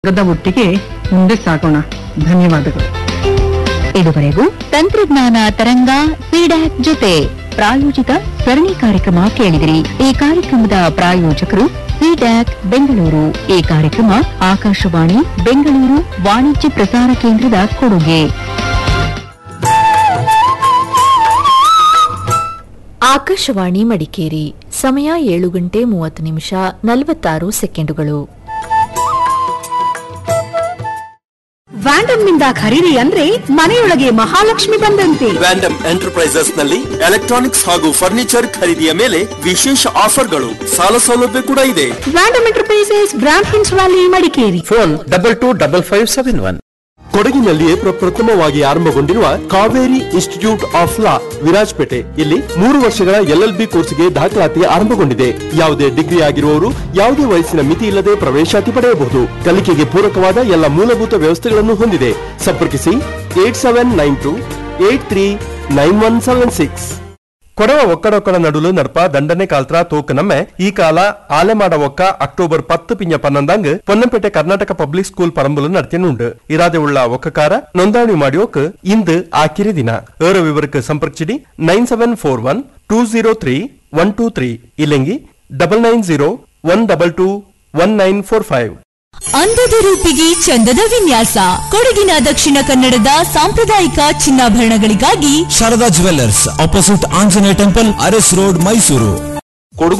the ಒಟ್ಟಿಗೆ ಮುಂದೆ ಸಾಗೋಣ ಧನ್ಯವಾದಗಳು ಇದುವರೆಗೂ ತಂತ್ರಜ್ಞಾನ ತರಂಗ ಸಿಡ್ಯಾಕ್ ಜೊತೆ ಪ್ರಾಯೋಜಿತ ಸರಣಿ ಕಾರ್ಯಕ್ರಮ ಕೇಳಿದಿರಿ ಈ ಕಾರ್ಯಕ್ರಮದ ಪ್ರಾಯೋಜಕರು ಸಿಡ್ಯಾಕ್ ಬೆಂಗಳೂರು ಈ ಕಾರ್ಯಕ್ರಮ ಆಕಾಶವಾಣಿ ಬೆಂಗಳೂರು ವಾಣಿಜ್ಯ ಪ್ರಸಾರ ಕೇಂದ್ರದ ಕೊಡುಗೆ ಆಕಾಶವಾಣಿ ಮಡಿಕೇರಿ ಸಮಯ ಏಳು ಗಂಟೆ ಮೂವತ್ತು ನಿಮಿಷ ನಲವತ್ತಾರು ಸೆಕೆಂಡುಗಳು ವ್ಯಾಂಡಮ್ ನಿಂದ ಖರೀದಿ ಅಂದ್ರೆ ಮನೆಯೊಳಗೆ ಮಹಾಲಕ್ಷ್ಮಿ ಬಂದಂತೆ ವ್ಯಾಂಡಮ್ ಎಂಟರ್ಪ್ರೈಸಸ್ ನಲ್ಲಿ ಎಲೆಕ್ಟ್ರಾನಿಕ್ಸ್ ಹಾಗೂ ಫರ್ನಿಚರ್ ಖರೀದಿಯ ಮೇಲೆ ವಿಶೇಷ ಆಫರ್ಗಳು ಸಾಲ ಸೌಲಭ್ಯ ಕೂಡ ಇದೆ ವ್ಯಾಂಡಮ್ ಎಂಟರ್ಪ್ರೈಸಸ್ ಬ್ರಾಂಡ್ ಹಿನ್ಸ್ valley Madikeri phone double two double five seven one ಕೊಡಗಿನಲ್ಲಿಯೇ ಪ್ರಪ್ರಥಮವಾಗಿ ಆರಂಭಗೊಂಡಿರುವ Kaveri institute of law Virajpete ಇಲ್ಲಿ ಮೂರು ವರ್ಷಗಳ ಎಲ್ಎಲ್ಬಿ ಕೋರ್ಸ್ಗೆ ದಾಖಲಾತಿ ಆರಂಭಗೊಂಡಿದೆ ಯಾವುದೇ ಡಿಗ್ರಿ ಆಗಿರುವವರು ಯಾವುದೇ ವಯಸ್ಸಿನ ಮಿತಿ ಇಲ್ಲದೆ ಪ್ರವೇಶಾತಿ ಪಡೆಯಬಹುದು ಕಲಿಕೆಗೆ ಪೂರಕವಾದ ಎಲ್ಲ ಮೂಲಭೂತ ವ್ಯವಸ್ಥೆಗಳನ್ನು ಹೊಂದಿದೆ ಸಂಪರ್ಕಿಸಿ eight seven nine two eight three nine one seven six Kodava ಒಕ್ಕಡೊಕ್ಕಡ ನಡುಲು ನಡಪ ದಂಡನೆ ಕಾಲ್ತ್ರ ತೂಕ ನಮ್ಮೆ ಈ ಕಾಲ ಆಲೆಮಾಡ ಒಕ್ಕ ಅಕ್ಟೋಬರ್ ಪತ್ತು ಪಿಂಜ ಪನ್ನೊಂದಂಗ್ ಪೊನ್ನಂಪೇಟೆ ಕರ್ನಾಟಕ ಪಬ್ಲಿಕ್ ಸ್ಕೂಲ್ ಪರಂಬಲು ನಡತಿಯನ್ನುಂಡು ಇರಾದೆ ಉಳ್ಳ ಒಕ್ಕಕಾರ ನೋಂದಣಿ ಮಾಡಿಯೋಕ್ ಇಂದು ಆಕಿರಿ ದಿನ ಏರ ವಿವರಕ್ಕೆ ಸಂಪರ್ಕಿಸಿಡಿ nine seven four one two zero three one two three ಇಲ್ಲಂಗಿ double nine zero one double two one nine four five ಅಂದದ ರೂಪಿಗೆ ಚಂದದ ವಿನ್ಯಾಸ ಕೊಡಗಿನ ದಕ್ಷಿಣ ಕನ್ನಡದ ಸಾಂಪ್ರದಾಯಿಕ ಚಿನ್ನಾಭರಣಗಳಿಗಾಗಿ Sharada jewellers opposite Anjaneya temple Aras road Mysuru